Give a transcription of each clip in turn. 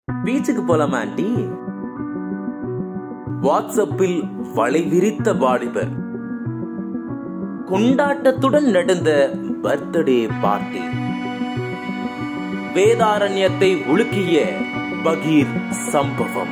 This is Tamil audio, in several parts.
பீச்சுக்கு போலாமா ஆண்டி வாட்ஸ்அப்பில் வலை விரித்த வாலிபர் கொண்டாட்டத்துடன் நடந்த பர்த்டே பார்ட்டி வேதாரண்யத்தை உலுக்கிய பகீர் சம்பவம்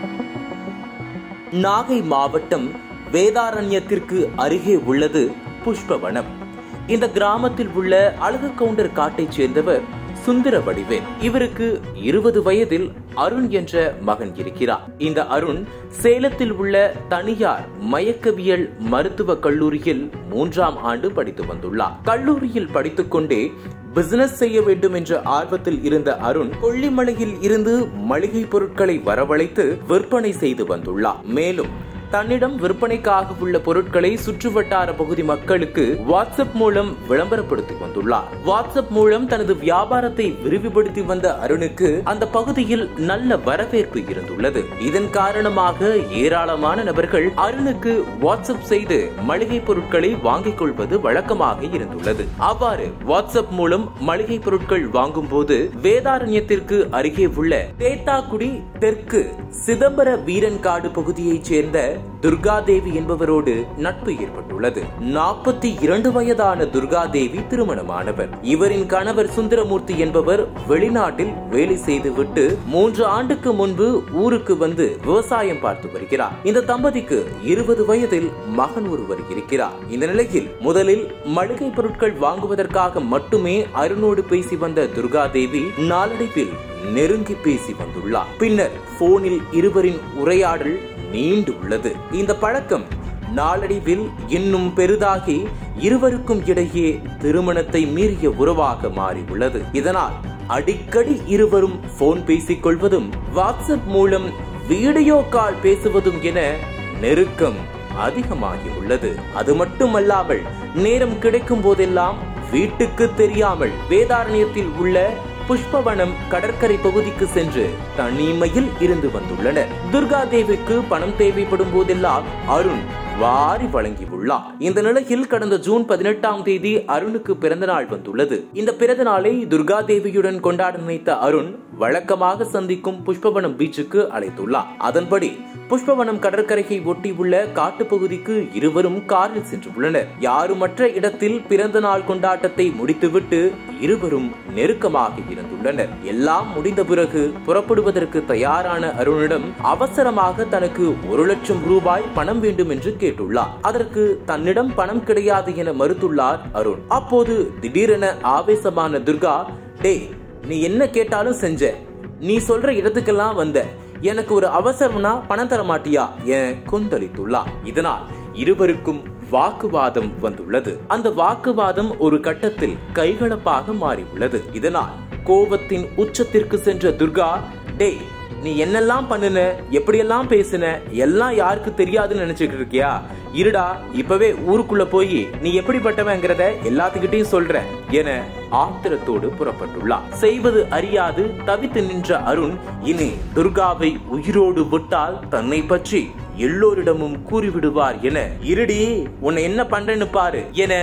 நாகை மாவட்டம் வேதாரண்யத்திற்கு அருகே உள்ளது புஷ்பவனம் இந்த கிராமத்தில் உள்ள அழகு கவுண்டர் காட்டைச் சேர்ந்தவர் சுந்தர வடிவேல் இவருக்கு இருபது வயதில் அருண் என்ற மகன் இருக்கிறார் இந்த அருண் சேலத்தில் உள்ள தனியார் மயக்கவியல் மருத்துவ கல்லூரியில் மூன்றாம் ஆண்டு படித்து வந்துள்ளார் கல்லூரியில் படித்துக்கொண்டே பிசினஸ் செய்ய வேண்டும் என்ற ஆர்வத்தில் இருந்த அருண் கொல்லிமலையில் இருந்து மளிகை பொருட்களை வரவழைத்து விற்பனை செய்து வந்துள்ளார் மேலும் தன்னிடம் விற்பனைக்காக உள்ள பொருட்களை சுற்றுவட்டார பகுதி மக்களுக்கு வாட்ஸ்அப் மூலம் விளம்பரப்படுத்தி வந்துள்ளார் வாட்ஸ்அப் மூலம் தனது வியாபாரத்தை விரிவுபடுத்தி வந்த அருணுக்கு அந்த பகுதியில் நல்ல வரவேற்பு இருந்துள்ளது இதன் காரணமாக ஏராளமான நபர்கள் அருணுக்கு வாட்ஸ்அப் செய்து மளிகை பொருட்களை வாங்கிக் கொள்வது வழக்கமாக இருந்துள்ளது அவ்வாறு வாட்ஸ்அப் மூலம் மளிகை பொருட்கள் வாங்கும் போது வேதாரண்யத்திற்கு அருகே உள்ள தேத்தாக்குடி தெற்கு சிதம்பர வீரன்காடு பகுதியைச் சேர்ந்த துர்காதேவி என்பவரோடு நட்பு ஏற்பட்டுள்ளது நாற்பத்தி இரண்டு வயதான துர்காதேவி திருமணமானவர் இவரின் கணவர் சுந்தரமூர்த்தி என்பவர் வெளிநாட்டில் வேலை செய்துவிட்டு மூன்று ஆண்டுக்கு முன்பு ஊருக்கு வந்து விவசாயம் பார்த்து வருகிறார் இந்த தம்பதிக்கு இருபது வயதில் மகன் ஒருவர் இருக்கிறார் இந்த நிலையில் முதலில் மளிகை பொருட்கள் வாங்குவதற்காக மட்டுமே அருணோடு பேசி வந்த துர்காதேவி நாளடைவில் நெருங்கி பேசி வந்துள்ளார் பின்னர் போனில் இருவரின் உரையாடல் நீண்டு உள்ளது இந்த பழக்கம் நாளடைவில் இன்னும் பெரிதாகி இருவருக்கும் இடையே திருமணத்தை மீறிய உறவாக மாறியுள்ளது இதனால் அடிக்கடி இருவரும் போன் பேசிக் கொள்வதும் வாட்ஸ்அப் மூலம் வீடியோ கால் பேசுவதும் என நெருக்கம் அதிகமாகி உள்ளது அது மட்டுமல்லாமல் நேரம் கிடைக்கும் போதெல்லாம் வீட்டுக்கு தெரியாமல் வேதாரண்யத்தில் உள்ள புஷ்பவனம் கடற்கரை பகுதிக்கு சென்று தனிமையில் இருந்து வந்துள்ளனர் துர்கா தேவிக்கு பணம் தேவைப்படும் போதெல்லாம் அருண் வாரி வழங்கியுள்ளார் இந்த நிலையில் கடந்த ஜூன் பதினெட்டாம் தேதி அருணுக்கு பிறந்த நாள் வந்துள்ளது இந்த பிறந்த நாளை துர்கா தேவியுடன் கொண்டாட நினைத்த அருண் வழக்கமாக சந்திக்கும் புஷ்பவனம் பீச்சுக்கு அழைத்துள்ளார் அதன்படி புஷ்பவனம் கடற்கரையை ஒட்டியுள்ள காட்டுப்பகுதிக்கு இருவரும் காரில் சென்றுள்ளனர் யாருமற்ற இடத்தில் பிறந்த நாள் கொண்டாட்டத்தை முடித்துவிட்டு இருவரும் நெருக்கமாக இருந்துள்ளனர் எல்லாம் முடிந்த பிறகு புறப்படுவதற்கு தயாரான அருணிடம் அவசரமாக தனக்கு ஒரு லட்சம் ரூபாய் பணம் வேண்டும் என்று கேட்டுள்ளார் அதற்கு தன்னிடம் பணம் கிடையாது என மறுத்துள்ளார் அருண் அப்போது திடீரென ஆவேசமான துர்கா டே நீ என்ன கேட்டாலும் செஞ்ச நீ சொல்ற இடத்துக்கெல்லாம் வந்த எனக்கு ஒரு அவசரம்னா பணம் தர மாட்டியா என கொந்தளித்துள்ளார் இதனால் இருவருக்கும் வாக்குவாதம் வந்துள்ளது அந்த வாக்குவாதம் ஒரு கட்டத்தில் கைகலப்பாக மாறியுள்ளது இதனால் கோபத்தின் உச்சத்திற்கு சென்ற துர்கா டேய் நீ என்னெல்லாம் பண்ணுன எப்படியெல்லாம் பேசுன எல்லாம் யாருக்கு தெரியாதுன்னு நினைச்சுட்டு இருக்கியா இருடா இப்பவே ஊருக்குள்ள போய் நீ எப்படிப்பட்டவங்கிறத எல்லாத்துக்கிட்டையும் சொல்ற என ஆத்திரத்தோடு புறப்பட்டுள்ளார் செய்வது அறியாது தவித்து நின்ற அருண் இனி துர்காவை உயிரோடு விட்டால் தன்னை பற்றி எல்லோரிடமும் கூறிவிடுவார் என இருடி உன்னை என்ன பண்றேன்னு பாரு என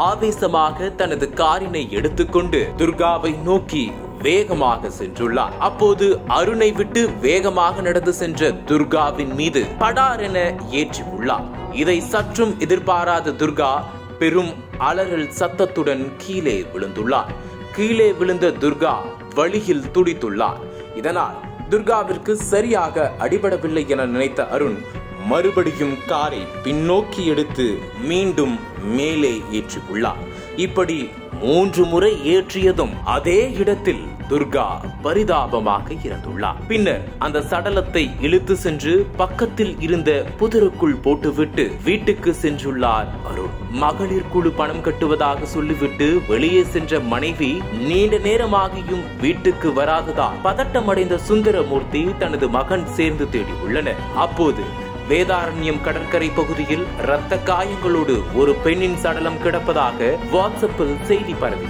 ஆவேசமாக தனது காரினை எடுத்துக்கொண்டு துர்காவை நோக்கி வேகமாக சென்றுள்ளார் அப்போது அருணை விட்டு வேகமாக நடந்து சென்ற துர்காவின் மீது படார் என ஏற்றி உள்ளார் இதை சற்றும் எதிர்பாராத துர்கா பெரும் அலறல் சத்தத்துடன் கீழே விழுந்துள்ளார் கீழே விழுந்த துர்கா வழியில் துடித்துள்ளார் இதனால் துர்காவிற்கு சரியாக அடிபடவில்லை என நினைத்த அருண் மறுபடியும் காரை பின்னோக்கி எடுத்து மீண்டும் மேலே ஏற்றி உள்ளார் இப்படி மூன்று முறை ஏற்றியதும் அதே இடத்தில் துர்கா பரிதாபமாக இறந்துள்ளார் பின்னர் அந்த சடலத்தை இழுத்து சென்று பக்கத்தில் இருந்த புதருக்குள் போட்டுவிட்டு வீட்டுக்கு சென்றுள்ளார் அருண் மகளிர் குழு பணம் கட்டுவதாக சொல்லிவிட்டு வெளியே சென்ற மனைவி நீண்ட நேரமாகியும் வீட்டுக்கு வராததால் பதட்டமடைந்த சுந்தரமூர்த்தி தனது மகன் சேர்ந்து தேடி உள்ளனர் அப்போது வேதாரண்யம் கடற்கரை பகுதியில் இரத்த காயங்களோடு ஒரு பெண்ணின் சடலம் கிடப்பதாக வாட்ஸ்அப்பில் செய்தி பரவி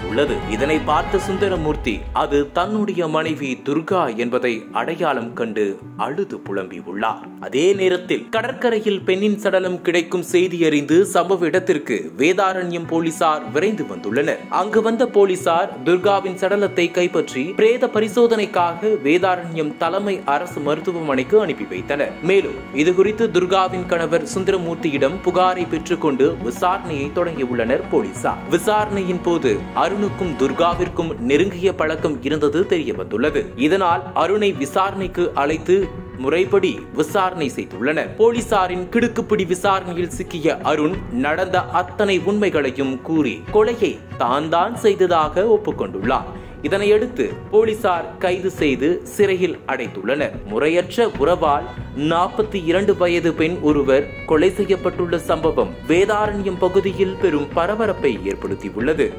உள்ளது இதனை பார்த்த சுந்தரமூர்த்தி அது தன்னுடைய மனைவி துர்கா என்பதை அடையாளம் கண்டு அழுது புலம்பி உள்ளார் அதே நேரத்தில் கடற்கரையில் பெண்ணின் சடலம் கிடைக்கும் செய்தி அறிந்து சம்பவ இடத்திற்கு வேதாரண்யம் போலீசார் விரைந்து வந்துள்ளனர் அங்கு வந்த போலீசார் துர்காவின் சடலத்தை கைப்பற்றி பிரேத பரிசோதனைக்காக வேதாரண்யம் தலைமை அரசு மருத்துவமனைக்கு அனுப்பி வைத்தனர் மேலும் இதுகுறித்து துர்காவின் கணவர் சுந்தரமூர்த்தியிடம் புகாரை பெற்றுக்கொண்டு விசாரணையை தொடங்கியுள்ளனர் போலீசார் விசாரணையின் போது அருணுக்கும் துர்காவிற்கும் நெருங்கிய பழக்கம் இருந்தது தெரிய வந்துள்ளது இதனால் அருணை விசாரணைக்கு அழைத்து முறைப்படி விசாரணை செய்துள்ளனர் போலீசாரின் கிடுக்குப்பிடி விசாரணையில் சிக்கிய அருண் நடந்த அத்தனை உண்மைகளையும் கூறி கொலையை தான் தான் செய்ததாக ஒப்புக்கொண்டுள்ளார் இதனையடுத்து போலீசார் கைது செய்து சிறையில் அடைத்துள்ளனர் முறையற்ற உறவால் நாற்பத்தி இரண்டு வயது பெண் ஒருவர் கொலை செய்யப்பட்டுள்ள சம்பவம் வேதாரண்யம் பகுதியில் பெரும் பரபரப்பை ஏற்படுத்தியுள்ளது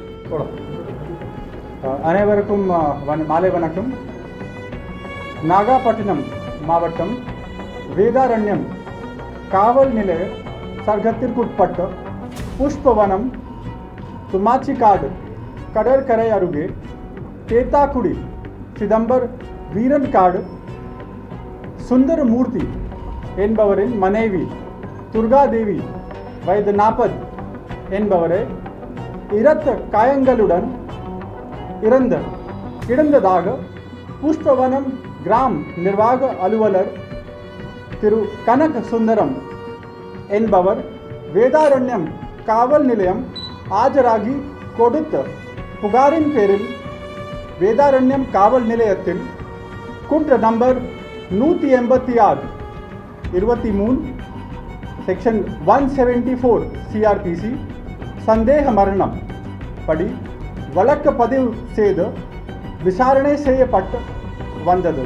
அனைவருக்கும் வண- மாலை வணக்கம் நாகப்பட்டினம் மாவட்டம் வேதாரண்யம் காவல் நிலைய சர்க்கத்திற்குட்பட்ட புஷ்பவனம் துமாச்சிக்காடு கடற்கரை அருகே தேத்தாக்குடி சிதம்பர் வீரன்காடு சுந்தரமூர்த்தி என்பவரின் மனைவி துர்காதேவி வயது நாற்பது என்பவரை இரத்த காயங்களுடன் இறந்த கிடந்ததாக புஷ்பவனம் கிராம் நிர்வாக அலுவலர் திரு கனக சுந்தரம் என்பவர் வேதாரண்யம் காவல் நிலையம் ஆஜராகி கொடுத்த புகாரின் பேரில் வேதாரண்யம் காவல் நிலையத்தில் குற்ற நம்பர் நூற்றி எண்பத்தி ஆறு இருபத்தி மூணு section one seventy four CrPC சந்தேக மரணம் படி வழக்கு பதிவு செய்து விசாரணை செய்யப்பட்டு வந்தது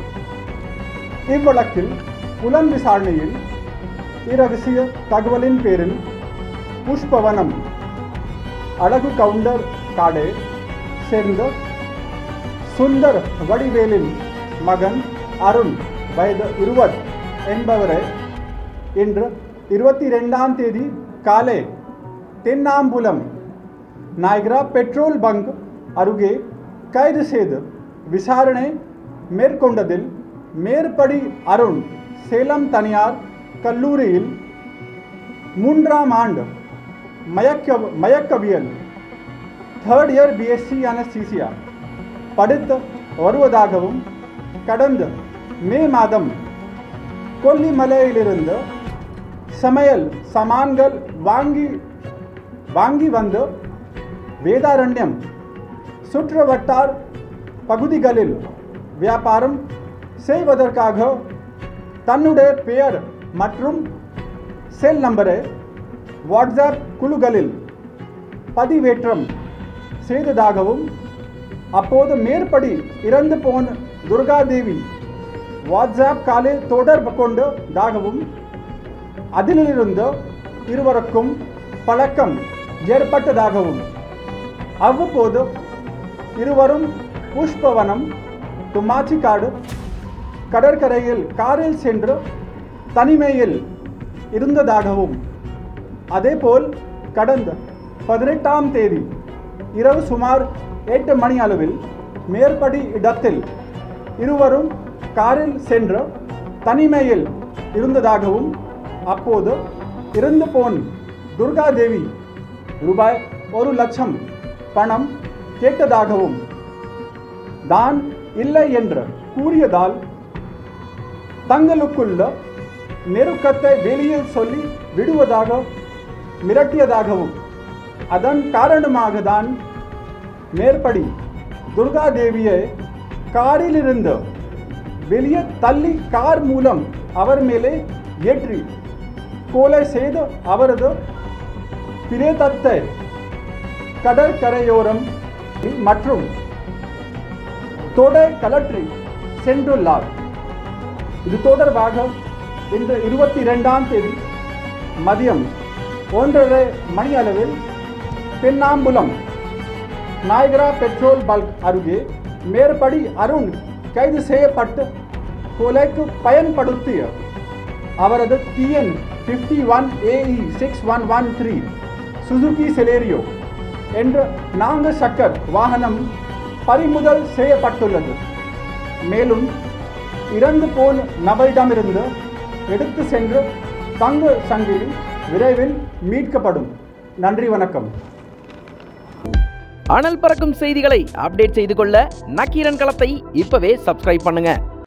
இவ்வழக்கில் புலன் விசாரணையில் இரகசிய தகவலின் பேரில் புஷ்பவனம் அழகு கவுண்டர் காடே சேர்ந்த சுந்தர் வடிவேலின் மகன் அருண் வயது இருபது என்பவரை இன்று இருபத்தி ரெண்டாம் தேதி காலை தென்னாம்புலம் நாயகரா பெட்ரோல் பங்க் அருகே கைது செய்து விசாரணை மேற்கொண்டதில் மேற்படி அருண் சேலம் தனியார் கல்லூரியில் மூன்றாம் ஆண்டு மயக்க மயக்கவியல் தேர்ட் இயர் பிஎஸ்சி அனஸ்தீசியா படித்து வருவதாகவும் கடந்த மே மாதம் கொல்லிமலையிலிருந்து சமையல் சாமான்கள் வாங்கி வாங்கி வந்து வேதாரண்யம் சுற்றுவட்டார் பகுதிகளில் வியாபாரம் செய்வதற்காக தன்னுடைய பெயர் மற்றும் செல் நம்பரை வாட்ஸ்அப் குழுக்களில் பதிவேற்றம் செய்ததாகவும் அப்போது மேற்படி இறந்து போன துர்காதேவி வாட்ஸ்அப் காலில் தொடர்பு கொண்டதாகவும் அதிலிருந்து இருவருக்கும் பழக்கம் ஏற்பட்டதாகவும் அவ்வப்போது இருவரும் புஷ்பவனம் துமாச்சிக்காடு கடற்கரையில் காரில் சென்று தனிமையில் இருந்ததாகவும் அதேபோல் கடந்த பதினெட்டாம் தேதி இரவு சுமார் எட்டு மணி அளவில் மேற்படி இடத்தில் இருவரும் காரில் சென்று தனிமையில் இருந்ததாகவும் அப்போது இறந்து போன் துர்காதேவி ரூபாய் ஒரு லட்சம் பணம் கேட்டதாகவும் தான் இல்லை என்று கூறியதால் தங்களுக்குள்ள நெருக்கத்தை வெளியில் சொல்லி விடுவதாக மிரட்டியதாகவும் அதன் காரணமாக தான் மேற்படி துர்காதேவியை காரிலிருந்து வெளியே தள்ளி கார் மூலம் அவர் மேலே ஏற்றி கொலை செய்து அவரது பிரேதத்தை கடற்கரையோரம் மற்றும் தொடை கலற்றி சென்றுள்ளார் இது தொடர்பாக இன்று இருபத்தி ரெண்டாம் தேதி மதியம் ஒன்றரை மணி அளவில் பெண்ணாம்புலம் நாயகரா பெட்ரோல் பல்க் அருகே மேற்படி அருண் கைது செய்யப்பட்டு கொலைக்கு பயன்படுத்திய அவரது TN fifty one AE six one one three Suzuki Celerio என்ற நான்கு சக்கர் வாகனம் பறிமுதல் செய்யப்பட்டுள்ளது மேலும் இறந்து போன நபரிடமிருந்து எடுத்து சென்று தங்க சங்கிலி விரைவில் மீட்கப்படும் நன்றி வணக்கம் அனல் பறக்கும் செய்திகளை அப்டேட் செய்து கொள்ள நக்கீரன் களத்தை இப்பவே சப்ஸ்கிரைப் பண்ணுங்க